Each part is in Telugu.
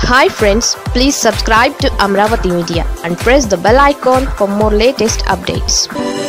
hi friends please subscribe to Amaravati media and press the bell icon for more latest updates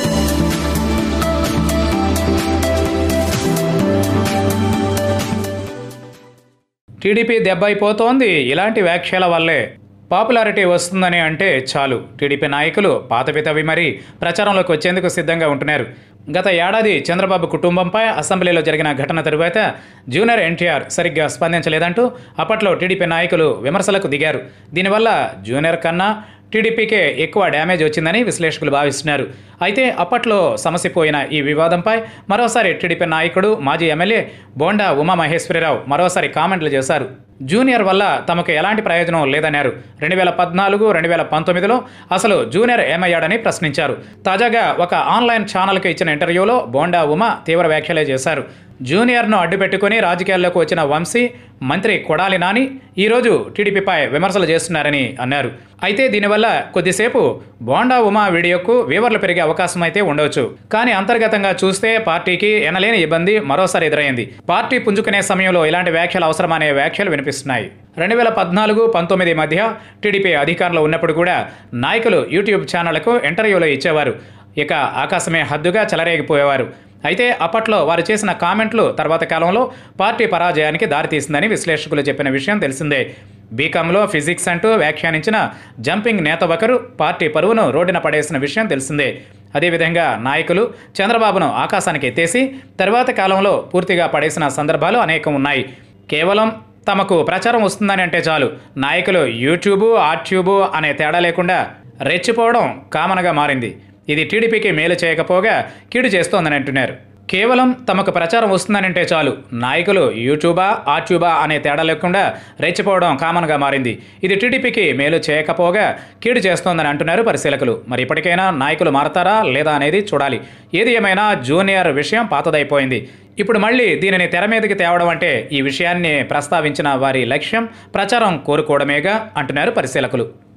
TDP దెబ్బైపోతోంది ఇలాంటి వ్యాఖ్యల వల్లే పాపులారిటీ వస్తుందని అంటే చాలు టీడీపీ నాయకులు పాతపితవి మరీ ప్రచారంలోకి వచ్చేందుకు సిద్ధంగా ఉంటున్నారు గత ఏడాది చంద్రబాబు కుటుంబంపై అసెంబ్లీలో జరిగిన ఘటన తరువాత జూనియర్ ఎన్టీఆర్ సరిగ్గా స్పందించలేదంటూ అప్పట్లో టీడీపీ నాయకులు విమర్శలకు దిగారు దీనివల్ల జూనియర్ కన్నా టీడీపీకే ఎక్కువ డ్యామేజ్ వచ్చిందని విశ్లేషకులు భావిస్తున్నారు అయితే అప్పట్లో సమసిపోయిన ఈ వివాదంపై మరోసారి టీడీపీ నాయకుడు మాజీ ఎమ్మెల్యే బోండా ఉమామహేశ్వరరావు మరోసారి కామెంట్లు చేశారు జూనియర్ వల్ల తమకు ఎలాంటి ప్రయోజనం లేదన్నారు రెండు వేల పద్నాలుగు రెండు వేల పంతొమ్మిదిలో అసలు జూనియర్ ఏమయ్యాడని ప్రశ్నించారు తాజాగా ఒక ఆన్లైన్ ఛానల్కి ఇచ్చిన ఇంటర్వ్యూలో బోండా ఉమ తీవ్ర వ్యాఖ్యలే చేశారు జూనియర్ను అడ్డుపెట్టుకుని రాజకీయాల్లోకి వచ్చిన వంశీ మంత్రి కొడాలి నాని ఈరోజు టీడీపీపై విమర్శలు చేస్తున్నారని అన్నారు అయితే దీనివల్ల కొద్దిసేపు బోండా ఉమా వీడియోకు వ్యూవర్లు పెరిగే అవకాశం అయితే ఉండవచ్చు కానీ అంతర్గతంగా చూస్తే పార్టీకి ఎనలేని ఇబ్బంది మరోసారి ఎదురైంది పార్టీ పుంజుకునే సమయంలో ఇలాంటి వ్యాఖ్యలు అవసరమనే వ్యాఖ్యలు వినిపిస్తున్నాయి రెండు వేల పద్నాలుగు పంతొమ్మిది మధ్య టీడీపీ అధికారంలో ఉన్నప్పుడు కూడా నాయకులు యూట్యూబ్ ఛానళ్లకు ఇంటర్వ్యూలు ఇచ్చేవారు ఇక ఆకాశమే హద్దుగా చెలరేగిపోయేవారు అయితే అప్పట్లో వారు చేసిన కామెంట్లు తర్వాత కాలంలో పార్టీ పరాజయానికి దారితీసిందని విశ్లేషకులు చెప్పిన విషయం తెలిసిందే బీకాంలో ఫిజిక్స్ అంటూ వ్యాఖ్యానించిన జంపింగ్ నేత ఒకరు పార్టీ పరువును రోడ్డున పడేసిన విషయం తెలిసిందే అదేవిధంగా నాయకులు చంద్రబాబును ఆకాశానికి ఎత్తేసి తర్వాత కాలంలో పూర్తిగా పడేసిన సందర్భాలు అనేకం ఉన్నాయి కేవలం తమకు ప్రచారం వస్తుందని అంటే చాలు నాయకులు యూట్యూబు ఆర్ట్యూబు అనే తేడా లేకుండా రెచ్చిపోవడం కామన్గా మారింది ఇది టీడీపీకి మేలు చేయకపోగా కీడు చేస్తోందని అంటున్నారు కేవలం తమకు ప్రచారం వస్తుందనంటే చాలు నాయకులు యూట్యూబా ఆట్యూబా అనే తేడా లేకుండా రెచ్చిపోవడం కామన్గా మారింది ఇది టీడీపీకి మేలు చేయకపోగా కీడు చేస్తోందని అంటున్నారు పరిశీలకులు మరి ఇప్పటికైనా నాయకులు మారతారా లేదా అనేది చూడాలి ఏది ఏమైనా జూనియర్ విషయం పాతదైపోయింది ఇప్పుడు మళ్ళీ దీనిని తెర మీదకి తేవడం అంటే ఈ విషయాన్ని ప్రస్తావించిన వారి లక్ష్యం ప్రచారం కోరుకోవడమేగా అంటున్నారు పరిశీలకులు